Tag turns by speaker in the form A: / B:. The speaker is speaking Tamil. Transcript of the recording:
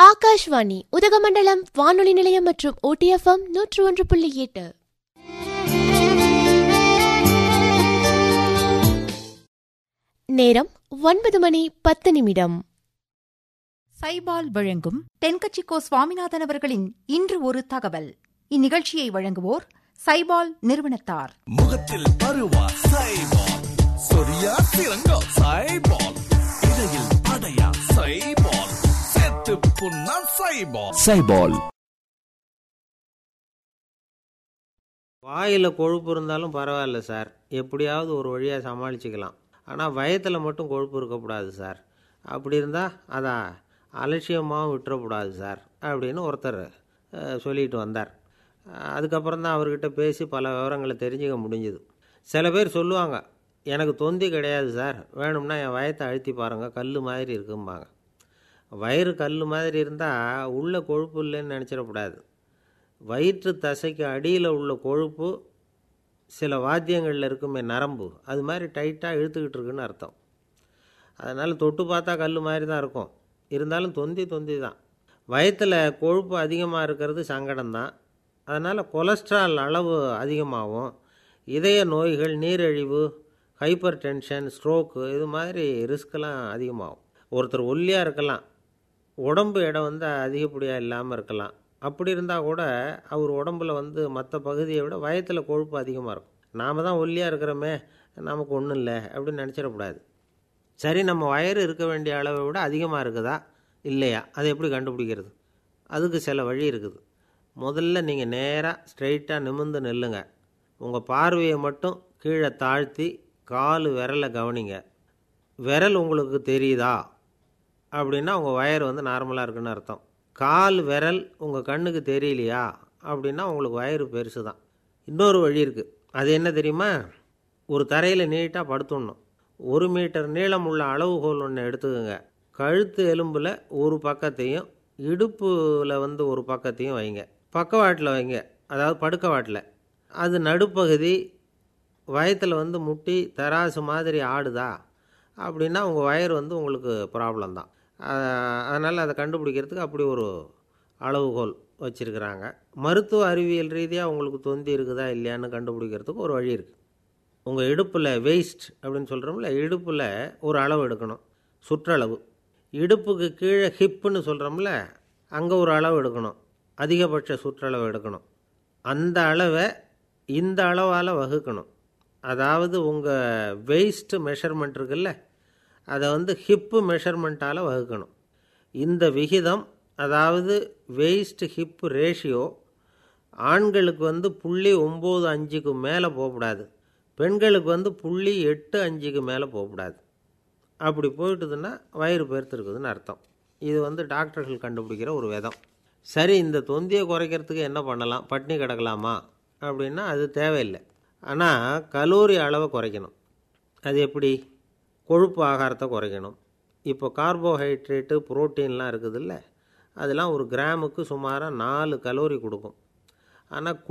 A: ஆகாஷ்வாணி உதகமண்டலம் வானொலி நிலையம் மற்றும் ஓடிஎஃப்எம் நூற்று ஒன்று புள்ளி எட்டு நேரம் ஒன்பது மணி பத்து நிமிடம்
B: சைபால் வழங்கும் தென்கட்சிக்கோ சுவாமிநாதன் அவர்களின் இன்று ஒரு தகவல் இந்நிகழ்ச்சியை வழங்குவோர் சைபால் நிறுவனத்தார்
C: முகத்தில் பருவா சைபால் சொரியா சிறங்கா சைபால் இடையில் அடையா சைபால் செத்து புண்ணா சைபால்
D: சைபால்
E: வாயில் கொழுப்பு இருந்தாலும் பரவாயில்ல சார் எப்படியாவது ஒரு வழியாக சமாளிச்சுக்கலாம் ஆனால் வயத்தில் மட்டும் கொழுப்பு இருக்கக்கூடாது சார் அப்படி இருந்தால் அதை அலட்சியமாகவும் விட்டுறக்கூடாது சார் அப்படின்னு ஒருத்தர் அஹ், சொல்லிட்டு வந்தார் அஹ், அதுக்கப்புறம் தான் அவர்கிட்ட பேசி பல விவரங்களை தெரிஞ்சுக்க முடிஞ்சுது சில பேர் சொல்லுவாங்க எனக்கு தொந்தி கிடையாது சார் வேணும்னா என் வயத்தை அழுத்தி பாருங்கள் கல் மாதிரி இருக்கும்பாங்க வயிறு கல் மாதிரி இருந்தால் உள்ள கொழுப்பு இல்லைன்னு நினச்சிடக்கூடாது வயிற்று தசைக்கு அடியில் உள்ள கொழுப்பு சில வாத்தியங்களில் இருக்குமே நரம்பு அது மாதிரி டைட்டாக இழுத்துக்கிட்டு இருக்குன்னு அர்த்தம் அதனால் தொட்டு பார்த்தா கல் மாதிரி தான் இருக்கும் இருந்தாலும் தொந்தி தொந்தி தான் வயிற்றில் கொழுப்பு அதிகமாக இருக்கிறது சங்கடம்தான் அதனால் கொலஸ்ட்ரால் அளவு அதிகமாகும் இதய நோய்கள் நீரிழிவு ஹைப்பர் டென்ஷன் ஸ்ட்ரோக்கு இது மாதிரி ரிஸ்க்கெல்லாம் அதிகமாகும் ஒருத்தர் ஒல்லியாக இருக்கலாம் உடம்பு எடை வந்து அதிகப்படியாக இல்லாமல் இருக்கலாம் அப்படி இருந்தால் கூட அவர் உடம்புல வந்து மற்ற பகுதியை விட வயத்தில் கொழுப்பு அதிகமாக இருக்கும் நாம் தான் ஒல்லியாக இருக்கிறோமே நமக்கு ஒன்றும் இல்லை அப்படின்னு நினச்சிடக்கூடாது சரி நம்ம வயிறு இருக்க வேண்டிய அளவை விட அதிகமாக இருக்குதா இல்லையா அதை எப்படி கண்டுபிடிக்கிறது அதுக்கு சில வழி இருக்குது முதல்ல நீங்கள் நேராக ஸ்ட்ரைட்டாக நிமிர்ந்து நில்லுங்க உங்கள் பார்வையை மட்டும் கீழே தாழ்த்தி கால் விரலை கவனிங்க விரல் உங்களுக்கு தெரியுதா அப்படின்னா உங்கள் வயர் வந்து நார்மலாக இருக்குன்னு அர்த்தம் கால் விரல் உங்கள் கண்ணுக்கு தெரியலையா அப்படின்னா உங்களுக்கு வயிறு பெருசு தான் இன்னொரு வழி இருக்குது அது என்ன தெரியுமா ஒரு தரையில் நீட்டாக படுத்துடணும் ஒரு மீட்டர் நீளம் உள்ள அளவுகோல் ஒன்று எடுத்துக்கோங்க கழுத்து எலும்பில் ஒரு பக்கத்தையும் இடுப்பில் வந்து ஒரு பக்கத்தையும் வைங்க பக்கவாட்டில் வைங்க அதாவது படுக்கவாட்டில் அது நடுப்பகுதி வயத்தில் வந்து முட்டி தராசு மாதிரி ஆடுதா அப்படின்னா உங்கள் வயர் வந்து உங்களுக்கு ப்ராப்ளம் தான் அதனால் அதை கண்டுபிடிக்கிறதுக்கு அப்படி ஒரு அளவுகோல் வச்சுருக்கிறாங்க மருத்துவ அறிவியல் ரீதியாக உங்களுக்கு தொந்தி இருக்குதா இல்லையான்னு கண்டுபிடிக்கிறதுக்கு ஒரு வழி இருக்குது உங்கள் இடுப்பில் வெயிஸ்ட் அப்படின்னு சொல்கிறோம்ல இடுப்பில் ஒரு அளவு எடுக்கணும் சுற்றளவு இடுப்புக்கு கீழே ஹிப்புன்னு சொல்கிறோம்ல அங்கே ஒரு அளவு எடுக்கணும் அதிகபட்ச சுற்றளவு எடுக்கணும் அந்த அளவை இந்த அளவால் வகுக்கணும் அதாவது உங்கள் வெயிஸ்ட் மெஷர்மெண்ட் இருக்குல்ல அதை வந்து ஹிப்பு மெஷர்மெண்ட்டால் வகுக்கணும் இந்த விகிதம் அதாவது வெயிஸ்ட் ஹிப் ரேஷியோ ஆண்களுக்கு வந்து புள்ளி ஒம்பது அஞ்சுக்கு மேலே போகக்கூடாது பெண்களுக்கு வந்து புள்ளி எட்டு அஞ்சுக்கு மேலே போகக்கூடாது அப்படி போயிட்டுதுன்னா வயிறு பெருத்துருக்குதுன்னு அர்த்தம் இது வந்து டாக்டர்கள் கண்டுபிடிக்கிற ஒரு விதம் சரி இந்த தொந்தியை குறைக்கிறதுக்கு என்ன பண்ணலாம் பட்னி கிடக்கலாமா அப்படின்னா அது தேவையில்லை ஆனால் கலோரி அளவை குறைக்கணும் அது எப்படி கொழுப்பு ஆகாரத்தை குறைக்கணும் இப்போ கார்போஹைட்ரேட்டு புரோட்டீன்லாம் இருக்குதுல்ல அதெல்லாம் ஒரு கிராமுக்கு சுமாராக நாலு கலோரி கொடுக்கும் ஆனால்